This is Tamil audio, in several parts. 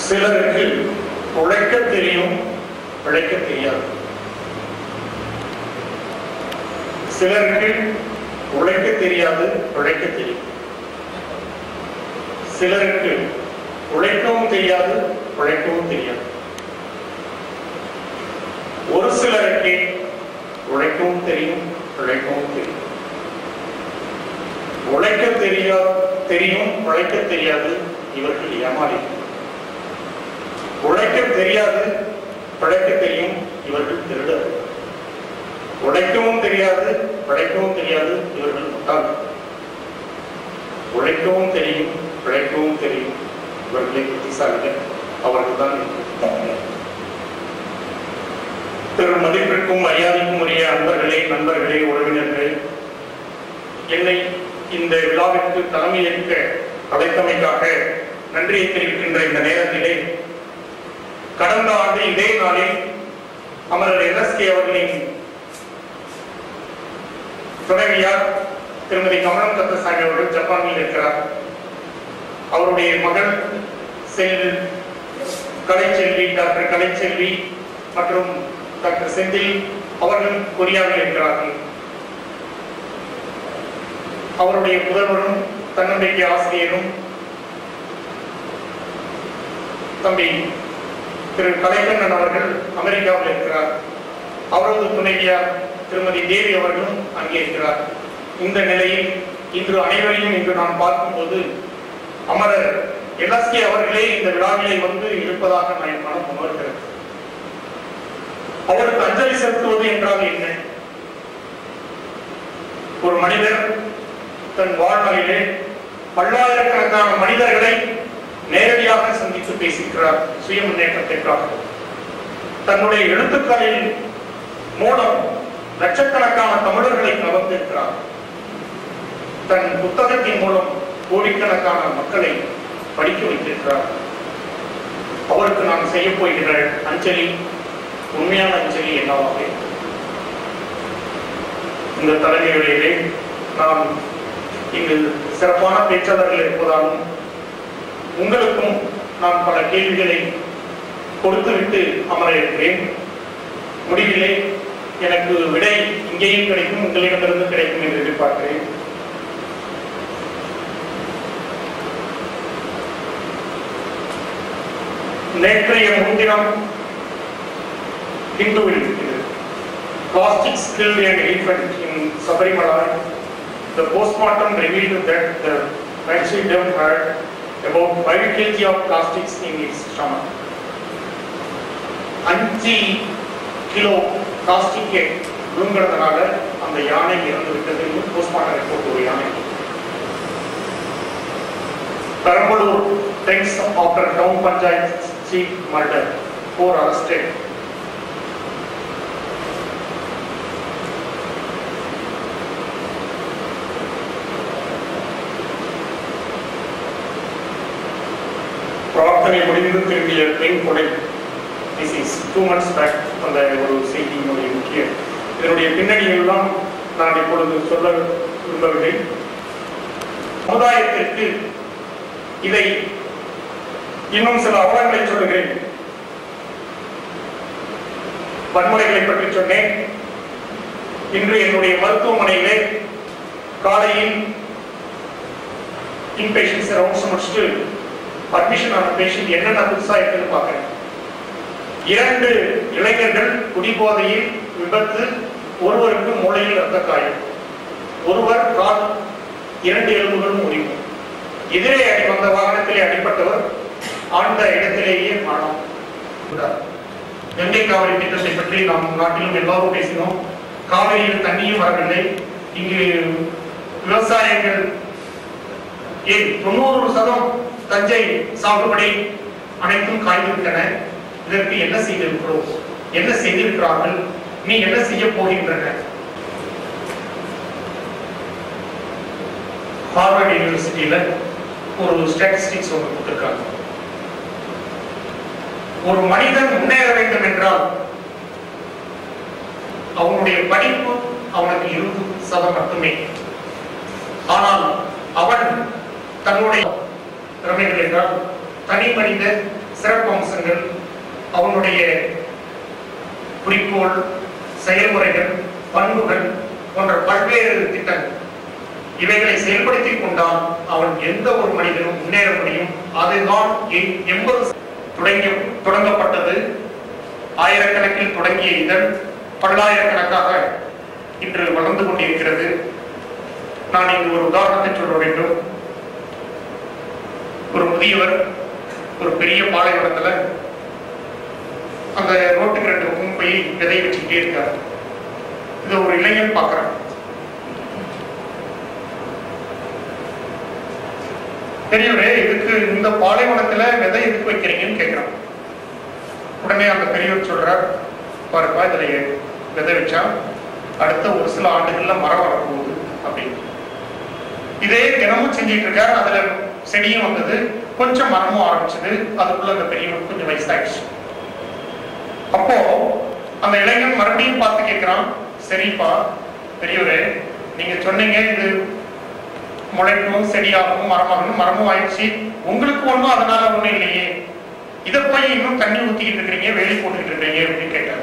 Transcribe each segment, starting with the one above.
சிலருக்கு உழைக்க தெரியும் பிழைக்க தெரியாது சிலருக்கு உழைக்க தெரியாது பிழைக்க தெரியும் சிலருக்கு உழைக்கவும் தெரியாது பிழைக்கவும் தெரியாது ஒரு சிலருக்கு உழைக்கவும் தெரியும் பிழைக்கவும் தெரியும் உழைக்க தெரியா தெரியும் உழைக்க தெரியாது இவர்கள் ஏமாறி உழைக்க தெரியாது பிழைக்க தெரியும் இவர்கள் திருடர் உழைக்கவும் தெரியாது பிழைக்கவும் தெரியாது இவர்கள் முட்டாள் உழைக்கவும் தெரியும் பிழைக்கவும் தெரியும் இவர்களை புத்திசாலிகள் அவர்கள் தான் பெரும் மதிப்பிற்கும் மரியாதைக்கும் உரிய அன்பர்களே நண்பர்களே உறவினர்களே என்னை இந்த விழாவிற்கு தலைமையேற்க அழைத்தமைக்காக நன்றியை தெரிவிக்கின்ற இந்த நேரத்திலே கடந்த ஆண்டு இதே நாளில் அமரர் என்எஸ்கே அவர்களின் துணைவியார் திருமதி கமலம் கந்தசாமி அவர்கள் ஜப்பானில் இருக்கிறார் அவருடைய மகள் செல் கலைச்செல்வி டாக்டர் கலைச்செல்வி மற்றும் டாக்டர் செந்தில் அவர்கள் கொரியாவில் இருக்கிறார்கள் அவருடைய புதல்வரும் தன்னம்பிக்கை ஆசிரியரும் தம்பி திரு கலைக்கண்ணன் அவர்கள் அமெரிக்காவில் இருக்கிறார் அவரது துணைவியார் திருமதி தேவி அவர்களும் அங்கே இருக்கிறார் இந்த நிலையில் இன்று அனைவரையும் இன்று நாம் பார்க்கும்போது அமரர் எல்எஸ்கே அவர்களே இந்த விழாவிலே வந்து இருப்பதாக நான் மனம் உணர்கிறது அவருக்கு அஞ்சலி செலுத்துவது என்றால் என்ன ஒரு மனிதர் தன் வாழ்நாளிலே பல்லாயிரக்கணக்கான மனிதர்களை நேரடியாக சந்தித்து பேசியிருக்கிறார் சுய முன்னேற்றத்திற்காக தன்னுடைய எழுத்துக்களின் மூலம் லட்சக்கணக்கான தமிழர்களை கவர்ந்திருக்கிறார் தன் புத்தகத்தின் மூலம் கோடிக்கணக்கான மக்களை படிக்க வைத்திருக்கிறார் அவருக்கு நாம் செய்ய போகிற அஞ்சலி உண்மையான அஞ்சலி என்னவாக இருக்கும்? இந்த தலைமையுடையிலே நாம் இங்கு சிறப்பான பேச்சாளர்கள் இருப்பதாலும் உங்களுக்கும் நான் பல கேள்விகளை கொடுத்துவிட்டு அமர இருக்கிறேன் முடிவிலே எனக்கு விடை இங்கேயும் கிடைக்கும் உங்களிடமிருந்து கிடைக்கும் என்று எதிர்பார்க்கிறேன் நேற்றைய முன்தினம் ஹிந்துவில் plastic killed an elephant in Sabarimala. The postmortem revealed that the maxi dove had about 5 kg of plastics in its stomach. அஞ்சு கிலோ பிளாஸ்டிக்கை விழுங்குறதுனால அந்த யானை இறந்து விட்டது போஸ்ட்மார்ட்டம் ரிப்போர்ட் ஒரு யானை Perambalur tense after town panchayat chief murder four arrested பிரார்த்தனை முடிந்து திரும்பிய பெண் கொலை this is two months back அந்த ஒரு செய்தியினுடைய முக்கிய இதனுடைய பின்னணியெல்லாம் நான் இப்பொழுது சொல்ல விரும்பவில்லை சமுதாயத்திற்கு இதை இன்னும் சில அவலங்களை சொல்லுகிறேன் வன்முறைகளை பற்றி சொன்னேன் இன்று என்னுடைய மருத்துவமனையிலே காலையில் இன்பேஷன்ஸ் ரவுண்ட்ஸ் முடிச்சுட்டு அட்மிஷன் ஆன பேஷண்ட் என்னென்ன புதுசா இருக்குன்னு பார்க்கிறேன் இரண்டு இளைஞர்கள் குடிபோதையில் விபத்து ஒருவருக்கு மூளையில் ரத்த காயம் ஒருவர் கால் இரண்டு எலும்புகளும் முறிவு எதிரே அடி வந்த வாகனத்திலே அடிப்பட்டவர் ஆழ்ந்த இடத்திலேயே மரணம் கங்கை காவிரி திட்டத்தை பற்றி நாம் நாட்டிலும் எல்லாரும் பேசினோம் காவிரியில் தண்ணியும் வரவில்லை இங்கு விவசாயங்கள் ஏன் தொண்ணூறு சதம் தஞ்சை சாகுபடி அனைத்தும் காய்ந்துவிட்டன இதற்கு என்ன செய்திருக்கிறோம் என்ன செய்திருக்கிறார்கள் நீ என்ன செய்ய போகின்றன ஹார்வர்ட் யூனிவர்சிட்டியில ஒரு ஸ்டாட்டிஸ்டிக்ஸ் ஒன்று கொடுத்திருக்காங்க ஒரு மனிதன் முன்னேற வேண்டும் என்றால் அவனுடைய படிப்பு அவனுக்கு இருபது சதம் மட்டுமே ஆனால் அவன் தன்னுடைய திறமைகள் என்றால் தனி மனித சிறப்பு அம்சங்கள் அவனுடைய குறிக்கோள் செயல்முறைகள் பண்புகள் போன்ற பல்வேறு திட்டங்கள் இவைகளை செயல்படுத்திக் கொண்டால் அவன் எந்த ஒரு மனிதனும் முன்னேற முடியும் அதுதான் எ- எண்பது தொடங்கி தொடங்கப்பட்டது ஆயிரக்கணக்கில் தொடங்கிய இதழ் பல்லாயிரக்கணக்காக இன்று வளர்ந்து கொண்டிருக்கிறது நான் இங்கு ஒரு உதாரணத்தை சொல்ல வேண்டும் ஒரு முதியவர் ஒரு பெரிய பாலைவனத்துல அந்த ரோட்டுக்கு ரெண்டு பக்கம் போய் விதை வச்சுக்கிட்டே இருக்காரு இதை ஒரு இளைஞன் பார்க்கறான் பெரியவரே இதுக்கு இந்த பாலைவனத்துல விதை எதுக்கு வைக்கிறீங்கன்னு கேட்கிறான் உடனே அந்த பெரியவர் சொல்றார் பாருப்பா இதுல விதை வச்சா அடுத்த ஒரு சில ஆண்டுகள்ல மரம் வரப்போகுது அப்படின்னு இதே தினமும் செஞ்சிட்டு இருக்காரு அதுல செடியும் வந்தது கொஞ்சம் மரமும் ஆரம்பிச்சது அதுக்குள்ள அந்த பெரியவனுக்கு கொஞ்சம் வயசாயிடுச்சு அப்போ அந்த இளைஞன் மறுபடியும் பார்த்து கேட்கிறான் சரிப்பா பெரியவரே நீங்க சொன்னீங்க இது முளைக்கும் செடியாகும் மரமாகணும் மரமும் ஆயிடுச்சு உங்களுக்கு ஒண்ணும் அதனால ஒண்ணும் இல்லையே இதை போய் இன்னும் தண்ணி ஊத்திக்கிட்டு இருக்கிறீங்க வேலி போட்டுக்கிட்டு இருக்கிறீங்க அப்படின்னு கேட்டார்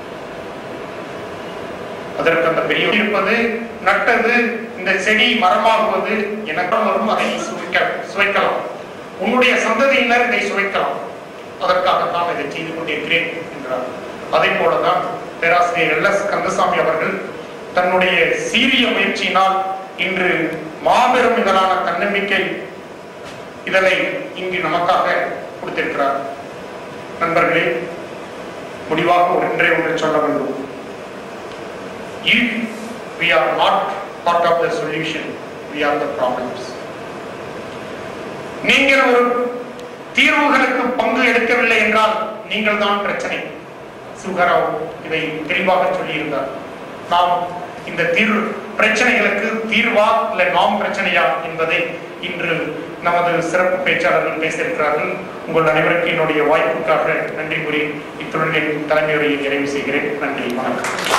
அதற்கு அந்த பெரிய இருப்பது நட்டது இந்த செடி மரமாகுவது எனக்கு வரும் அதை சுவைக்க சுவைக்கலாம் உன்னுடைய சந்ததியினர் இதை சுவைக்கலாம் அதற்காகத்தான் இதை செய்து கொண்டிருக்கிறேன் என்றார் அதே போலதான் பேராசிரியர் எல் எஸ் கந்தசாமி அவர்கள் தன்னுடைய சீரிய முயற்சியினால் இன்று மாபெரும் இதழான தன்னம்பிக்கை இதனை இங்கு நமக்காக கொடுத்திருக்கிறார் நண்பர்களே முடிவாக ஒன்றே ஒன்று சொல்ல வேண்டும் if we are not part of the solution we are the problems நீங்கள் ஒரு தீர்வுகளுக்கு பங்கு எடுக்கவில்லை என்றால் நீங்கள் தான் பிரச்சனை சுகராவ் இதை தெளிவாக சொல்லியிருந்தார் நாம் இந்த தீர்வு பிரச்சனைகளுக்கு தீர்வா இல்லை நாம் பிரச்சனையா என்பதை இன்று நமது சிறப்பு பேச்சாளர்கள் பேசியிருக்கிறார்கள் உங்கள் அனைவருக்கும் என்னுடைய வாய்ப்புக்காக நன்றி கூறி இத்துடன் என் தலைமையுரையை நிறைவு செய்கிறேன் நன்றி வணக்கம்